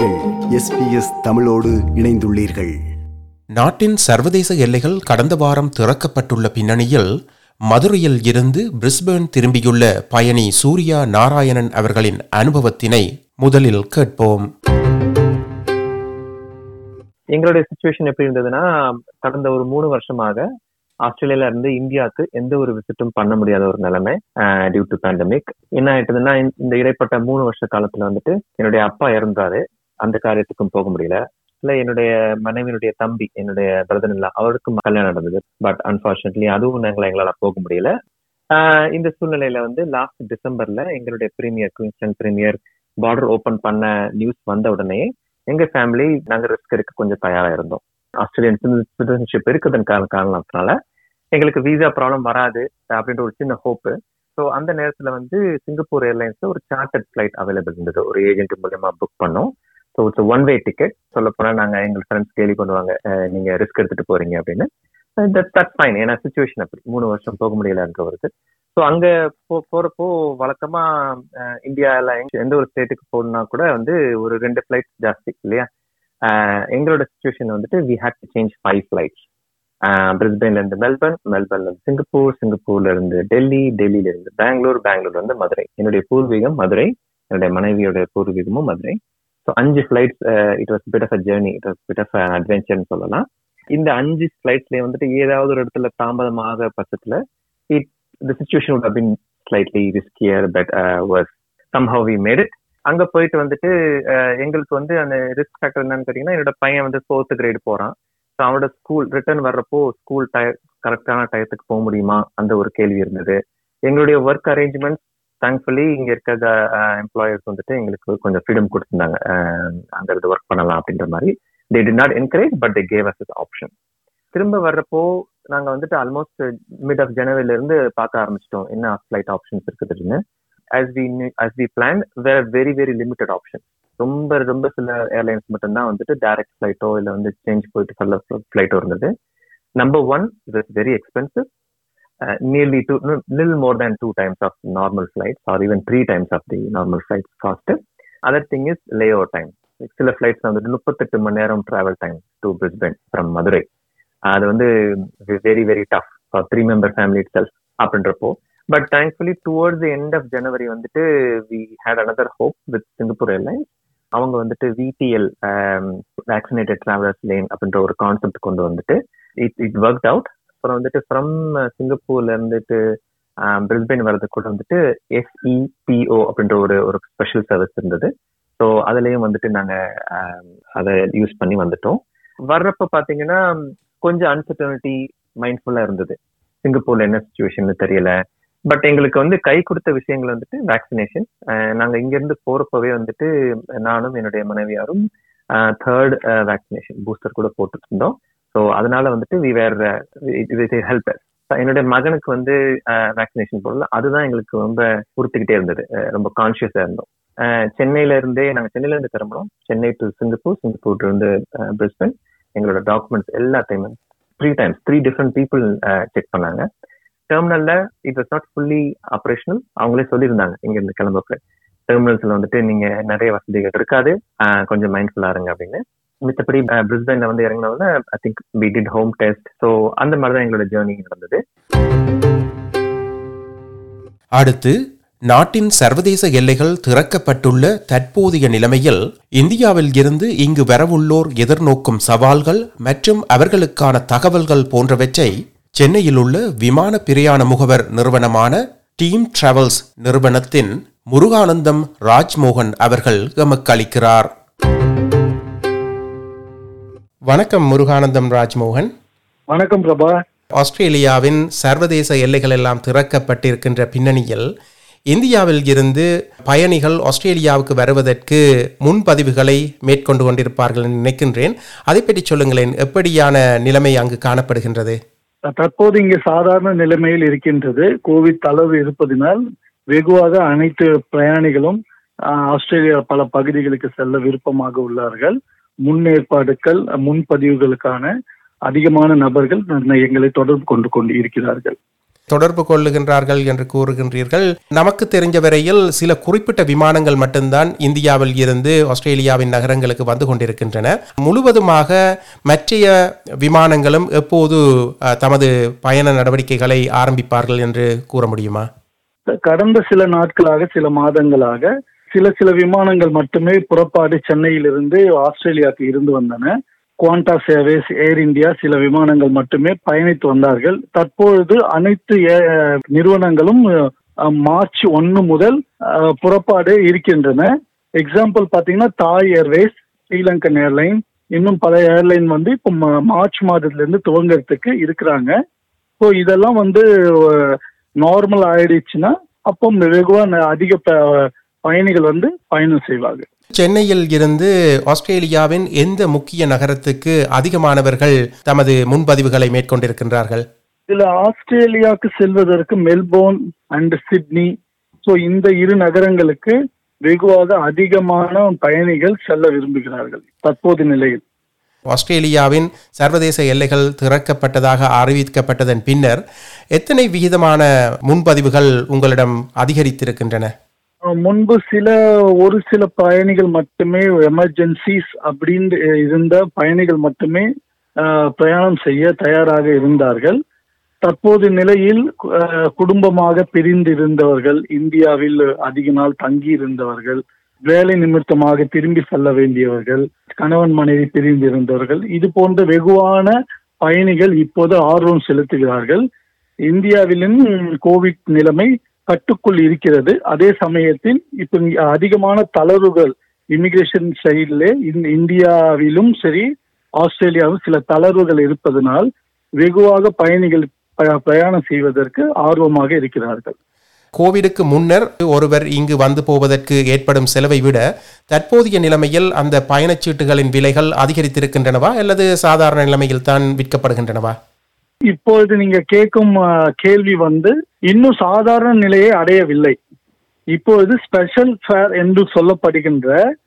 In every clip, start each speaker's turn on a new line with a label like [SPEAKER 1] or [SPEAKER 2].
[SPEAKER 1] நீங்கள் எஸ்பிஎஸ் தமிழோடு இணைந்துள்ளீர்கள்
[SPEAKER 2] நாட்டின் சர்வதேச எல்லைகள் கடந்த வாரம் திறக்கப்பட்டுள்ள பின்னணியில் மதுரையில் இருந்து பிரிஸ்பேர்ன் திரும்பியுள்ள பயணி சூர்யா நாராயணன் அவர்களின் அனுபவத்தினை முதலில் கேட்போம்
[SPEAKER 3] எங்களுடைய சுச்சுவேஷன் எப்படி இருந்ததுன்னா கடந்த ஒரு மூணு வருஷமாக ஆஸ்திரேலியால இருந்து இந்தியாவுக்கு எந்த ஒரு விசிட்டும் பண்ண முடியாத ஒரு நிலைமை டியூ டு பேண்டமிக் என்ன ஆயிட்டதுன்னா இந்த- இந்த இடைப்பட்ட மூணு வருஷ காலத்துல வந்துட்டு என்னுடைய அப்பா இறந்தாரு அந்த காரியத்துக்கும் போக முடியல இல்ல என்னுடைய மனைவியினுடைய தம்பி என்னுடைய பிரதர் இல்ல அவருக்கும் கல்யாணம் நடந்தது பட் அன்பார்ச்சுனேட்லி அதுவும் நாங்கள எங்களால போக முடியல ஆஹ் இந்த சூழ்நிலையில வந்து லாஸ்ட் டிசம்பர்ல எங்களுடைய premier Queensland premier border open பண்ண நியூஸ் வந்த உடனே எங்க ஃபேமிலி நாங்க ரிஸ்க் எடுக்க கொஞ்சம் தயாரா இருந்தோம் ஆஸ்திரேலியன் சிட்டிசன்ஷிப் இருக்குதன் காரண காரணத்தினால எங்களுக்கு விசா ப்ராப்ளம் வராது அப்படின்ற ஒரு சின்ன ஹோப்பு ஸோ அந்த நேரத்துல வந்து சிங்கப்பூர் ஏர்லைன்ஸ்ல ஒரு சார்ட்டர்ட் ஃபிளைட் அவைலபிள் இருந்தது ஒரு ஏஜென்ட் மூலயமா புக் பண்ணோம் so it's one way ticket சொல்ல போனா நாங்க எங்க ஃப்ரெண்ட்ஸ் கேள்வி பண்ணுவாங்க அஹ் நீங்க ரிஸ்க் எடுத்துட்டு போறீங்க அப்படின்னு தட் ஃபைன் ஏன்னா சுச்சுவேஷன் அப்படி மூணு வருஷம் போக முடியலன்ற வருது ஸோ அங்க போ போறப்போ வழக்கமா அஹ் இந்தியால எங்க- எந்த ஒரு ஸ்டேட்டுக்கு போகணும்னா கூட வந்து ஒரு ரெண்டு ஃபிளைட் ஜாஸ்தி இல்லையா அஹ் எங்களோட சுச்சுவேஷன் வந்துட்டு we had to change five flights பிரிஸ்பெயின்ல இருந்து மெல்பர்ன் மெல்பர்ன்ல இருந்து சிங்கப்பூர் சிங்கப்பூர்ல இருந்து டெல்லி டெல்லியில இருந்து பெங்களூர் பெங்களூர்ல இருந்து மதுரை என்னுடைய பூர்வீகம் மதுரை என்னுடைய மனைவியோட பூர்வீகமும் மதுரை ஸோ அஞ்சு flights it was bit of a journey it was bit of அட்வென்ச்சர்னு சொல்லலாம் இந்த அஞ்சு ஃபிளைட்ஸ்லயே வந்துட்டு ஏதாவது ஒரு இடத்துல தாமதமாக பட்சத்துல it the situation would have been slightly riskier but uh, was somehow we made it அங்க போயிட்டு வந்துட்டு அஹ், எங்களுக்கு வந்து அந்த ரிஸ்க் ஃபேக்டர் என்னன்னு கேட்டீங்கன்னா என்னோட பையன் வந்து ஃபோர்த் கிரேட் போறான் ஸோ அவனோட ஸ்கூல் ரிட்டர்ன் வர்றப்போ ஸ்கூல் டய கரெக்டான டயத்துக்கு போக முடியுமா அந்த ஒரு கேள்வி இருந்தது எங்களுடைய ஒர்க் அரேஞ்ச்மெண்ட் தேங்க்ஃபுல்லி இங்க இருக்க எம்ப்ளாயர்ஸ் வந்துட்டு எங்களுக்கு கொஞ்சம் ஃப்ரீடம் கொடுத்துருந்தாங்க அஹ், அங்க இருந்து ஒர்க் பண்ணலாம் அப்படின்ற மாதிரி they did not encourage but they gave us option திரும்ப வர்றப்போ நாங்க வந்துட்டு ஆல்மோஸ்ட் மிட் ஆஃப் ஜனவரில இருந்து பார்க்க ஆரம்பிச்சிட்டோம் என்ன ஃபிளைட் ஆப்ஷன்ஸ் இருக்குதுன்னு as we knew- as we planned there are very very limited options ரொம்ப ரொம்ப சில ஏர்லைன்ஸ் மட்டும்தான் வந்துட்டு டைரக்ட் ஃபிளைட்டோ இல்ல வந்து சேஞ்ச் போயிட்டு சொல்ல ஃபிளைட்டோ இருந்தது number one it is very expensive nearly two லில் more than two times of normal flights or even three times of the normal flight cost other thing is layover time சில flights வந்துட்டு முப்பத்தெட்டு மணி நேரம் travel time to Brisbane from Madurai அது வந்து very very tough for three member family itself அப்படின்றப்போ but thankfully towards the end of January வந்துட்டு we had another hope with Singapore Airlines அவங்க வந்துட்டு விடிஎல் வேக்சினேட்டட் டிராவலர்ஸ் லேன் அப்படின்ற ஒரு concept கொண்டு வந்துட்டு இட் இட் ஒர்க் அவுட் அப்புறம் வந்துட்டு ஃப்ரம் சிங்கப்பூர்ல இருந்துட்டு பிரிஸ்பெயின் வர்றதுக்கு கூட வந்துட்டு எஸ்இபிஓ அப்படின்ற ஒரு ஒரு ஸ்பெஷல் சர்வீஸ் இருந்தது ஸோ அதுலயும் வந்துட்டு நாங்க ஆம், அதை யூஸ் பண்ணி வந்துட்டோம் வர்றப்ப பாத்தீங்கன்னா கொஞ்சம் அன்சர்டனிட்டி மைண்ட்ஃபுல்லா இருந்தது சிங்கப்பூர்ல என்ன சுச்சுவேஷன் தெரியல பட் எங்களுக்கு வந்து கை கொடுத்த விஷயங்கள் வந்துட்டு வேக்சினேஷன் நாங்க இங்க இருந்து போறப்பவே வந்துட்டு நானும் என்னுடைய மனைவியாரும் தேர்ட் வேக்சினேஷன் பூஸ்டர் கூட போட்டுட்டு இருந்தோம் ஸோ அதனால வந்துட்டு வி வேர் ஹெல்ப் என்னுடைய மகனுக்கு வந்து வேக்சினேஷன் போடல அதுதான் எங்களுக்கு ரொம்ப உறுத்திக்கிட்டே இருந்தது அஹ் ரொம்ப கான்சியஸா இருந்தோம் அஹ் சென்னையில இருந்தே நாங்க சென்னையில இருந்து கிளம்புறோம் சென்னை டு சிங்கப்பூர் சிங்கப்பூர்ல இருந்து பிரிஸ்பன் எங்களோட டாக்குமெண்ட்ஸ் எல்லாத்தையுமே three times three different people check பண்ணாங்க டெர்மினல்ல it was not fully operational அவங்களே சொல்லியிருந்தாங்க இங்க இருந்து கிளம்புறப்ப டெர்மினல்ஸ்ல வந்துட்டு நீங்க நிறைய வசதிகள் இருக்காது அஹ் கொஞ்சம் மைண்ட்ஃபுல்லா இருங்க அப்படின்னு மித்தபடி பிரிஸ்பெயின்ல வந்து இறங்கினோட I think we did home test so அந்த மாதிரி தான் எங்களோட ஜேர்னி நடந்தது
[SPEAKER 2] அடுத்து நாட்டின் சர்வதேச எல்லைகள் திறக்கப்பட்டுள்ள தற்போதைய நிலைமையில் இந்தியாவில் இருந்து இங்கு வரவுள்ளோர் எதிர்நோக்கும் சவால்கள் மற்றும் அவர்களுக்கான தகவல்கள் போன்றவற்றை சென்னையில் உள்ள விமான பிரயாண முகவர் நிறுவனமான டீம் டிராவல்ஸ் நிறுவனத்தின் முருகானந்தம் ராஜ்மோகன் அவர்கள் எமக்கு அளிக்கிறார் வணக்கம் முருகானந்தம் ராஜ்மோகன்
[SPEAKER 4] வணக்கம் பிரபா
[SPEAKER 2] ஆஸ்திரேலியாவின் சர்வதேச எல்லைகள் எல்லாம் திறக்கப்பட்டிருக்கின்ற பின்னணியில் இந்தியாவில் இருந்து பயணிகள் ஆஸ்திரேலியாவுக்கு வருவதற்கு முன்பதிவுகளை மேற்கொண்டு கொண்டிருப்பார்கள் என்று நினைக்கின்றேன் அதை பற்றி சொல்லுங்களேன் எப்படியான நிலைமை அங்கு காணப்படுகின்றது
[SPEAKER 4] தற்போது இங்கே சாதாரண நிலைமையில் இருக்கின்றது கோவிட் தளர்வு இருப்பதினால் வெகுவாக அனைத்து பிரயாணிகளும் ஆஹ், ஆஸ்திரேலியா பல பகுதிகளுக்கு செல்ல விருப்பமாக உள்ளார்கள் முன்னேற்பாடுகள் முன்பதிவுகளுக்கான அதிகமான நபர்கள் எங்களை தொடர்பு கொண்டு கொண்டு இருக்கிறார்கள்
[SPEAKER 2] தொடர்பு கொள்ளுகின்றார்கள் என்று கூறுகின்றீர்கள் நமக்கு தெரிஞ்ச வரையில் சில குறிப்பிட்ட விமானங்கள் மட்டும்தான் இந்தியாவில் இருந்து ஆஸ்திரேலியாவின் நகரங்களுக்கு வந்து கொண்டிருக்கின்றன முழுவதுமாக மற்றைய விமானங்களும் எப்போது அஹ், தமது பயண நடவடிக்கைகளை ஆரம்பிப்பார்கள் என்று கூற முடியுமா
[SPEAKER 4] கடந்த சில நாட்களாக சில மாதங்களாக சில சில விமானங்கள் மட்டுமே புறப்பாடு சென்னையிலிருந்து ஆஸ்திரேலியாவுக்கு இருந்து வந்தன குவாண்டா சேவேஸ் ஏர் இந்தியா சில விமானங்கள் மட்டுமே பயணித்து வந்தார்கள் தற்பொழுது அனைத்து ஏ- நிறுவனங்களும் அஹ், மார்ச் ஒன்று முதல் அஹ், புறப்பாடு இருக்கின்றன எக்ஸாம்பிள் பாத்தீங்கன்னா தாய் ஏர்வேஸ் ஸ்ரீலங்கன் ஏர்லைன் இன்னும் பல ஏர்லைன் வந்து இப்போ மா- மார்ச் மாதத்துல இருந்து துவங்கறதுக்கு இருக்கிறாங்க ஸோ இதெல்லாம் வந்து நார்மல் ஆயிடுச்சுன்னா அப்போ வெகுவா ந- அதிக ப- பயணிகள் வந்து பயணம் செய்வாங்க
[SPEAKER 2] சென்னையில் இருந்து ஆஸ்திரேலியாவின் எந்த முக்கிய நகரத்துக்கு அதிகமானவர்கள் தமது முன்பதிவுகளை மேற்கொண்டிருக்கின்றார்கள்
[SPEAKER 4] இதுல ஆஸ்திரேலியாவுக்கு செல்வதற்கு மெல்போர்ன் அண்ட் சிட்னி ஸோ இந்த இரு நகரங்களுக்கு வெகுவாக அதிகமான பயணிகள் செல்ல விரும்புகிறார்கள் தற்போது நிலையில்
[SPEAKER 2] ஆஸ்திரேலியாவின் சர்வதேச எல்லைகள் திறக்கப்பட்டதாக அறிவிக்கப்பட்டதன் பின்னர் எத்தனை விகிதமான முன்பதிவுகள் உங்களிடம் அதிகரித்திருக்கின்றன
[SPEAKER 4] அஹ் முன்பு சில ஒரு சில பயணிகள் மட்டுமே எமர்ஜென்சிஸ் அப்படின்னு இருந்த பயணிகள் மட்டுமே அஹ், பிரயாணம் செய்ய தயாராக இருந்தார்கள் தற்போது நிலையில் அஹ், குடும்பமாக பிரிந்திருந்தவர்கள் இந்தியாவில் அதிக நாள் தங்கி இருந்தவர்கள் வேலை நிமித்தமாக திரும்பி செல்ல வேண்டியவர்கள் கணவன் மனைவி பிரிந்திருந்தவர்கள் இது போன்ற வெகுவான பயணிகள் இப்போது ஆர்வம் செலுத்துகிறார்கள் இந்தியாவிலும் கோவிட் நிலைமை கட்டுக்குள் இருக்கிறது அதே சமயத்தில் இப்ப இங்க அதிகமான தளர்வுகள் இமிகிரேஷன் சைடில் இந்தியாவிலும் சரி ஆஸ்திரேலியாவும் சில தளர்வுகள் இருப்பதனால் வெகுவாக பயணிகள் ப- பிரயாணம் செய்வதற்கு ஆர்வமாக இருக்கிறார்கள்
[SPEAKER 2] கோவிடுக்கு முன்னர் ஒருவர் இங்கு வந்து போவதற்கு ஏற்படும் செலவை விட தற்போதைய நிலைமையில் அந்த பயணச்சீட்டுகளின் விலைகள் அதிகரித்திருக்கின்றனவா அல்லது சாதாரண நிலைமையில் தான் விற்கப்படுகின்றனவா
[SPEAKER 4] இப்பொழுது நீங்க கேட்கும் அஹ், கேள்வி வந்து இன்னும் சாதாரண நிலையை அடையவில்லை இப்பொழுது ஸ்பெஷல் ஃபேர் என்று சொல்லப்படுகின்ற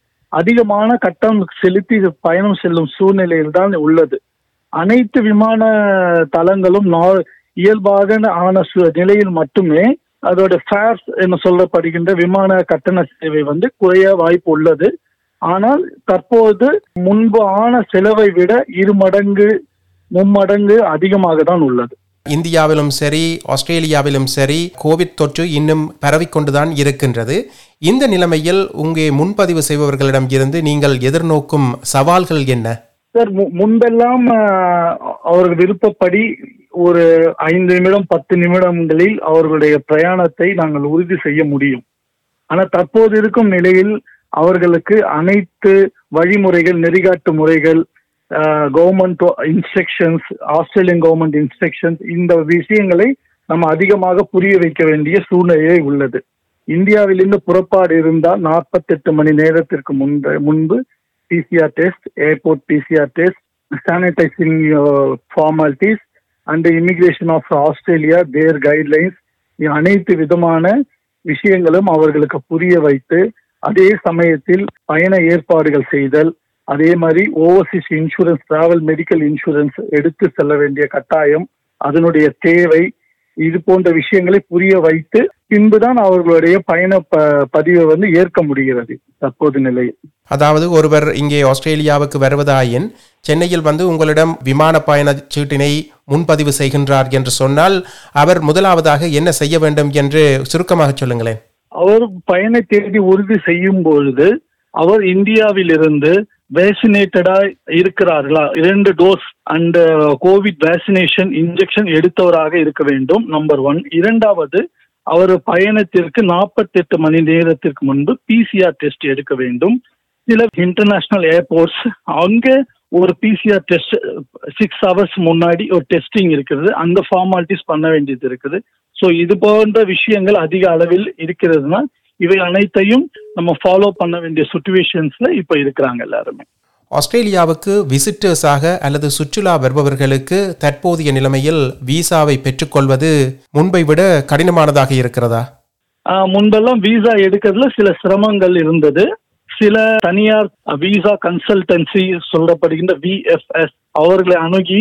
[SPEAKER 4] அதிகமான கட்டணம் செலுத்தி பயணம் செல்லும் சூழ்நிலையில் தான் உள்ளது அனைத்து விமான தளங்களும் நா- இயல்பாக ஆன சு- நிலையில் மட்டுமே அதோட ஃபேர்ஸ் என்று சொல்லப்படுகின்ற விமான கட்டண சேவை வந்து குறைய வாய்ப்பு உள்ளது ஆனால் தற்போது முன்பு ஆன செலவை விட இரு மடங்கு மும்மடங்கு அதிகமாக தான் உள்ளது
[SPEAKER 2] இந்தியாவிலும் சரி ஆஸ்திரேலியாவிலும் சரி கோவிட் தொற்று இன்னும் பரவிக்கொண்டுதான் இருக்கின்றது இந்த நிலைமையில் உங்கே முன்பதிவு செய்பவர்களிடம் இருந்து நீங்கள் எதிர்நோக்கும் சவால்கள் என்ன
[SPEAKER 4] சார் மு- முன்பெல்லாம் ஆஹ், அவர்கள் விருப்பப்படி ஒரு ஐந்து நிமிடம் பத்து நிமிடங்களில் அவர்களுடைய பிரயாணத்தை நாங்கள் உறுதி செய்ய முடியும் ஆனால் தற்போது இருக்கும் நிலையில் அவர்களுக்கு அனைத்து வழிமுறைகள் நெறிகாட்டு முறைகள் government instructions Australian government instructions இந்த விஷயங்களை நம்ம அதிகமாக புரிய வைக்க வேண்டிய சூழ்நிலை உள்ளது இந்தியாவிலிருந்து புறப்பாடு இருந்தால் நாற்பத்தெட்டு மணி நேரத்திற்கு முன்பு முன்பு PCR test airport PCR test sanitising formalities and immigration of Australia their guidelines அனைத்து விதமான விஷயங்களும் அவர்களுக்கு புரிய வைத்து அதே சமயத்தில் பயண ஏற்பாடுகள் செய்தல் அதே மாதிரி overseas insurance travel medical insurance எடுத்து செல்ல வேண்டிய கட்டாயம் அதனுடைய தேவை இது போன்ற விஷயங்களை புரிய வைத்து பின்புதான் அவர்களுடைய பயண ப பதிவை வந்து ஏற்க முடிகிறது தற்போது நிலையில்
[SPEAKER 2] அதாவது ஒருவர் இங்கே ஆஸ்திரேலியாவுக்கு வருவதாயின் சென்னையில் வந்து உங்களிடம் விமான பயணச் சீட்டினை முன்பதிவு செய்கின்றார் என்று சொன்னால் அவர் முதலாவதாக என்ன செய்ய வேண்டும் என்று சுருக்கமாக சொல்லுங்களேன்
[SPEAKER 4] அவர் பயண தேதி உறுதி செய்யும் பொழுது அவர் இந்தியாவிலிருந்து வேக்சினேட்டடா இருக்கிறார்களா இரண்டு dose and Covid vaccination injection எடுத்தவராக இருக்க வேண்டும் நம்பர் ஒன் இரண்டாவது அவர் பயணத்திற்கு நாற்பத்தெட்டு மணி நேரத்திற்கு முன்பு பிசிஆர் டெஸ்ட் எடுக்க வேண்டும் சில இன்டர்நேஷனல் ஏர்போர்ட்ஸ் அங்கே ஒரு பிசிஆர் டெஸ்ட் சிக்ஸ் ஹவர்ஸ் முன்னாடி ஒரு டெஸ்டிங் இருக்கிறது அந்த ஃபார்மாலிட்டிஸ் பண்ண வேண்டியது இருக்குது ஸோ இது போன்ற விஷயங்கள் அதிக அளவில் இருக்கிறதுனா இவை அனைத்தையும் நம்ம ஃபாலோ பண்ண வேண்டிய சுச்சுவேஷன்ஸ்ல இப்போ இருக்கிறாங்க எல்லாருமே
[SPEAKER 2] ஆஸ்திரேலியாவுக்கு விசிட்டர்ஸாக அல்லது சுற்றுலா வருபவர்களுக்கு தற்போதைய நிலைமையில் விசாவை பெற்றுக்கொள்வது முன்பை விட கடினமானதாக இருக்கிறதா
[SPEAKER 4] ஆஹ் முன்பெல்லாம் விசா எடுக்கிறதுல சில சிரமங்கள் இருந்தது சில தனியார் விசா கன்சல்டன்சி சொல்லப்படுகின்ற விஎஃப்எஸ் அவர்களை அணுகி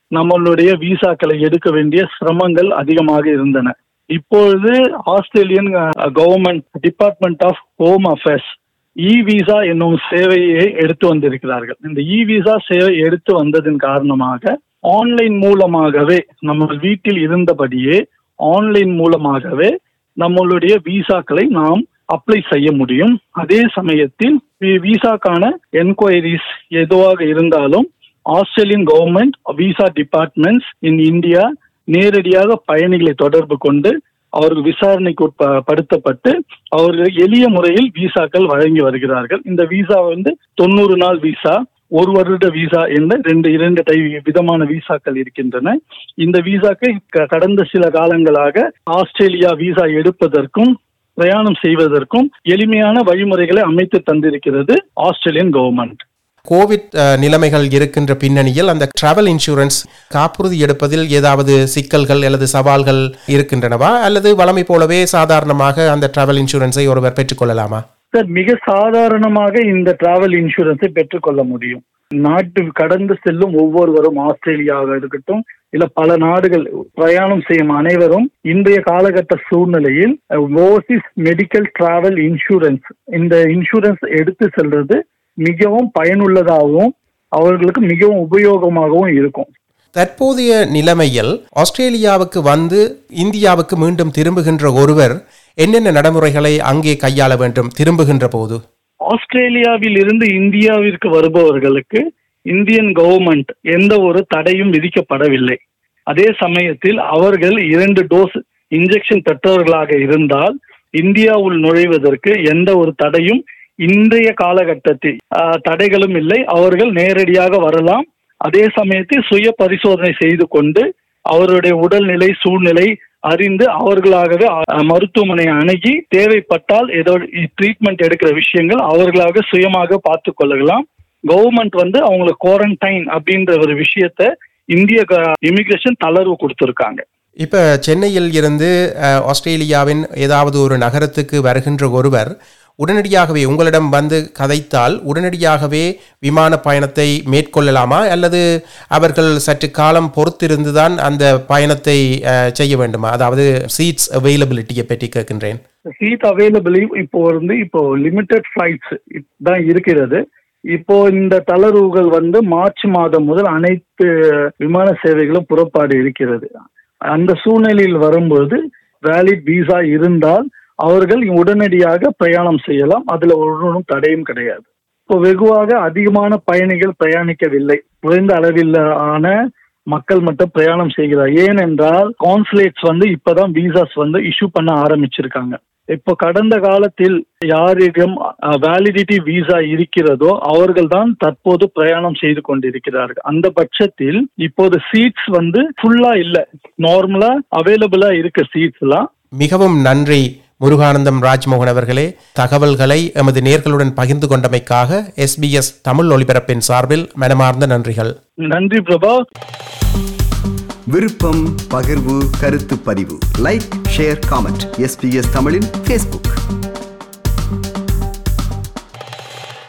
[SPEAKER 4] நம்மளுடைய விசாக்களை எடுக்க வேண்டிய சிரமங்கள் அதிகமாக இருந்தன இப்பொழுது Australian government department of home affairs e visa என்னும் சேவையை எடுத்து வந்திருக்கிறார்கள் இந்த இ விசா சேவை எடுத்து வந்ததன் காரணமாக ஆன்லைன் மூலமாகவே நம்ம வீட்டில் இருந்தபடியே ஆன்லைன் மூலமாகவே நம்மளுடைய விசாக்களை நாம் அப்ளை செய்ய முடியும் அதே சமயத்தில் வி- விசாக்கான என்கொயரிஸ் எதுவாக இருந்தாலும் Australian government visa departments in India நேரடியாக பயணிகளை தொடர்பு கொண்டு அவர்கள் விசாரணைக்கு உட்ப- படுத்தப்பட்டு அவர்கள் எளிய முறையில் விசாக்கள் வழங்கி வருகிறார்கள் இந்த விசா வந்து தொண்ணூறு நாள் விசா ஒரு வருட விசா என்ற ரெண்டு இரண்டு டை விதமான விசாக்கள் இருக்கின்றன இந்த விசாக்கள் க- கடந்த சில காலங்களாக ஆஸ்திரேலியா விசா எடுப்பதற்கும் பிரயாணம் செய்வதற்கும் எளிமையான வழிமுறைகளை அமைத்து தந்திருக்கிறது ஆஸ்திரேலியன் கவர்மெண்ட்
[SPEAKER 2] கோவிட் அஹ், நிலைமைகள் இருக்கின்ற பின்னணியில் அந்த டிராவல் இன்சூரன்ஸ் காப்புறுதி எடுப்பதில் ஏதாவது சிக்கல்கள் அல்லது சவால்கள் இருக்கின்றனவா அல்லது வழமை போலவே சாதாரணமாக அந்த டிராவல் இன்சூரன்ஸை ஒருவர் பெற்றுக்கொள்ளலாமா
[SPEAKER 4] சார் மிக சாதாரணமாக இந்த டிராவல் இன்சூரன்ஸை பெற்றுக்கொள்ள முடியும் நாட்டு கடந்து செல்லும் ஒவ்வொருவரும் ஆஸ்திரேலியாவாக இருக்கட்டும் இல்ல பல நாடுகள் பிரயாணம் செய்யும் அனைவரும் இன்றைய காலகட்ட சூழ்நிலையில் ஓவர்சீஸ் மெடிக்கல் டிராவல் இன்சூரன்ஸ் இந்த இன்சூரன்ஸ் எடுத்து செல்றது மிகவும் பயனுள்ளதாகவும் அவர்களுக்கு மிகவும் உபயோகமாகவும் இருக்கும்
[SPEAKER 2] தற்போதைய நிலைமையில் ஆஸ்திரேலியாவுக்கு வந்து இந்தியாவுக்கு மீண்டும் திரும்புகின்ற ஒருவர் என்னென்ன நடைமுறைகளை அங்கே கையாள வேண்டும் திரும்புகின்ற போது
[SPEAKER 4] ஆஸ்திரேலியாவில் இருந்து இந்தியாவிற்கு வருபவர்களுக்கு இந்தியன் கவர்மெண்ட் எந்த ஒரு தடையும் விதிக்கப்படவில்லை அதே சமயத்தில் அவர்கள் இரண்டு டோஸ் இன்ஜெக்ஷன் பெற்றவர்களாக இருந்தால் இந்தியாவுள் நுழைவதற்கு எந்த ஒரு தடையும் இன்றைய காலகட்டத்தில் ஆஹ், தடைகளும் இல்லை அவர்கள் நேரடியாக வரலாம் அதே சமயத்தில் சுய பரிசோதனை செய்து கொண்டு அவருடைய உடல்நிலை சூழ்நிலை அறிந்து அவர்களாகவே அஹ், மருத்துவமனை அணுகி தேவைப்பட்டால் ஏதோ ட்ரீட்மெண்ட் எடுக்கிற விஷயங்கள் அவர்களாக சுயமாக பார்த்து கொள்ளலாம் கவர்மெண்ட் வந்து அவங்களுக்கு குவாரண்டைன் அப்படின்ற ஒரு விஷயத்த இந்திய இமிகிரேஷன் தளர்வு கொடுத்துருக்காங்க
[SPEAKER 2] இப்போ சென்னையில் இருந்து அஹ், ஆஸ்திரேலியாவின் ஏதாவது ஒரு நகரத்துக்கு வருகின்ற ஒருவர் உடனடியாகவே உங்களிடம் வந்து கதைத்தால் உடனடியாகவே விமான பயணத்தை மேற்கொள்ளலாமா அல்லது அவர்கள் சற்று காலம் பொறுத்திருந்துதான் அந்த பயணத்தை அஹ், செய்ய வேண்டுமா அதாவது சீட்ஸ் அவைலபிலிட்டியை பற்றி கேட்கின்றேன்
[SPEAKER 4] சீட் அவைலபிள் இப்போ வந்து இப்போ லிமிடெட் ஃபிளைட்ஸ் தான் இருக்கிறது இப்போ இந்த தளர்வுகள் வந்து மார்ச் மாதம் முதல் அனைத்து விமான சேவைகளும் புறப்பாடு இருக்கிறது அந்த சூழ்நிலையில் வரும்போது வேலிட் விசா இருந்தால் அவர்கள் உடனடியாக பிரயாணம் செய்யலாம் அதுல ஒன்றும் தடையும் கிடையாது இப்போ வெகுவாக அதிகமான பயணிகள் பிரயாணிக்கவில்லை குறைந்த அளவிலான மக்கள் மட்டும் பிரயாணம் செய்கிறார் ஏனென்றால் கான்சுலேட்ஸ் வந்து இப்பதான் விசாஸ் வந்து இஷ்யூ பண்ண ஆரம்பிச்சிருக்காங்க இப்போ கடந்த காலத்தில் யாரிடம் வேலிடிட்டி விசா இருக்கிறதோ அவர்கள் தான் தற்போது பிரயாணம் செய்து கொண்டிருக்கிறார்கள் அந்த பட்சத்தில் இப்போது சீட்ஸ் வந்து ஃபுல்லா இல்ல நார்மலா அவைலபிளா இருக்க சீட்ஸ் எல்லாம்
[SPEAKER 2] மிகவும் நன்றி முருகானந்தம் ராஜ்மோகன் அவர்களே தகவல்களை எமது நேர்களுடன் பகிர்ந்து கொண்டமைக்காக எஸ்பிஎஸ் தமிழ் ஒலிபரப்பின் சார்பில் மனமார்ந்த நன்றிகள்
[SPEAKER 4] நன்றி பிரபா
[SPEAKER 1] விருப்பம் பகிர்வு கருத்து பதிவு லைக் ஷேர் காமெண்ட் எஸ்பிஎஸ் தமிழின் ஃபேஸ்புக்